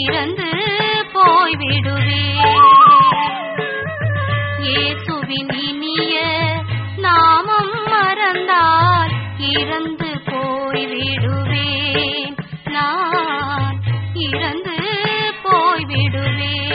இறந்து போய்விடுவேன் இயேசுவின் இனிய நாமம் மறந்தால் இறந்து போய்விடுவேன் நான் இறந்து போய்விடுவேன்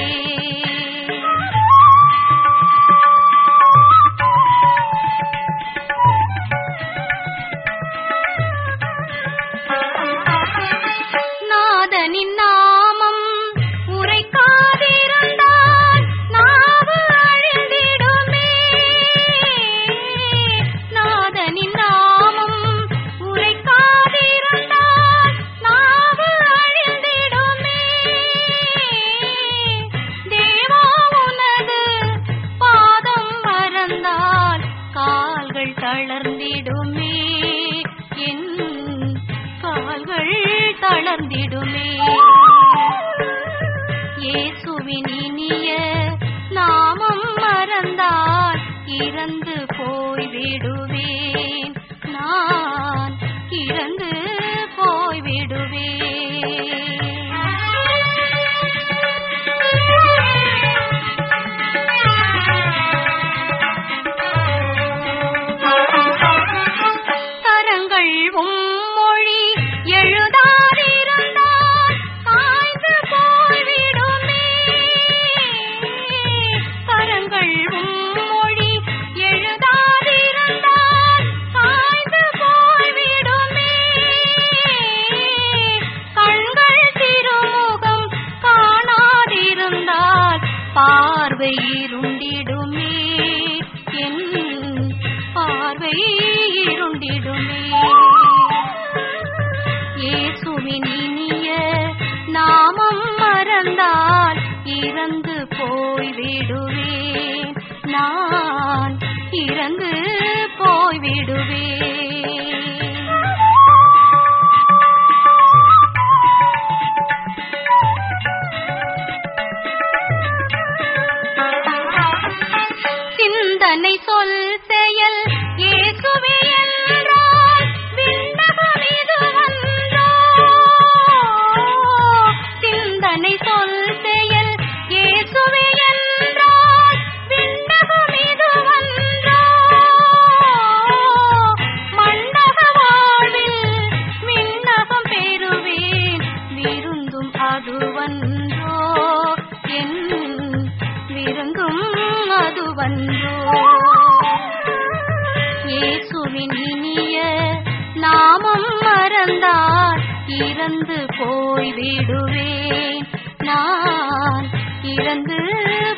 நாதனின் நாமம் உரைக்காதிருந்தால் நாவு அழிந்திடுமே நாதனின் நாமம் உரைக்காதிருந்தால் நாவு அழிந்திடுமே தேவா உனது பாதம் மறந்தால் கால்கள் தளர்ந்திடுமே என் கால்கள் தளர்ந்திடுமே இயேசுவின் இனிய நாமம் மறந்தால் இறந்து போய்விடுவேன் நான் இறந்து போய்விடுவேன் கரங்கள் உம்மொழி எழுதாதிருந்தால் காய்ந்து போய்விடுமே கரங்கள் உம்மொழி எழுதாதிருந்தால் காய்ந்து போய்விடுமே கண்கள் திருமுகம் காணாதிருந்தால் பார்வை இருண்டிடுமே என் பார்வை இருண்டிடுமே இயேசுவின் இனிய நாமம் மறந்தால் இறந்து போய்விடுவேன் நான் இறந்து போய்விடுவேன் சிந்தனை சொல் செயல் இயேசுவே என்றால் விண்ணகம் இதுவன்றோ சிந்தனை சொல் செயல் இயேசுவே என்றால் விண்ணகம் இதுவன்றோ மண்டக வாழ்வில் விண்ணகம் பெறுவேன் விருந்தும் அதுவன்றோ என் விருந்தும் அதுவன்றோ இயேசுவின் இனிய நாமம் மறந்தால் இறந்து போய்விடுவேன் நான் இறந்து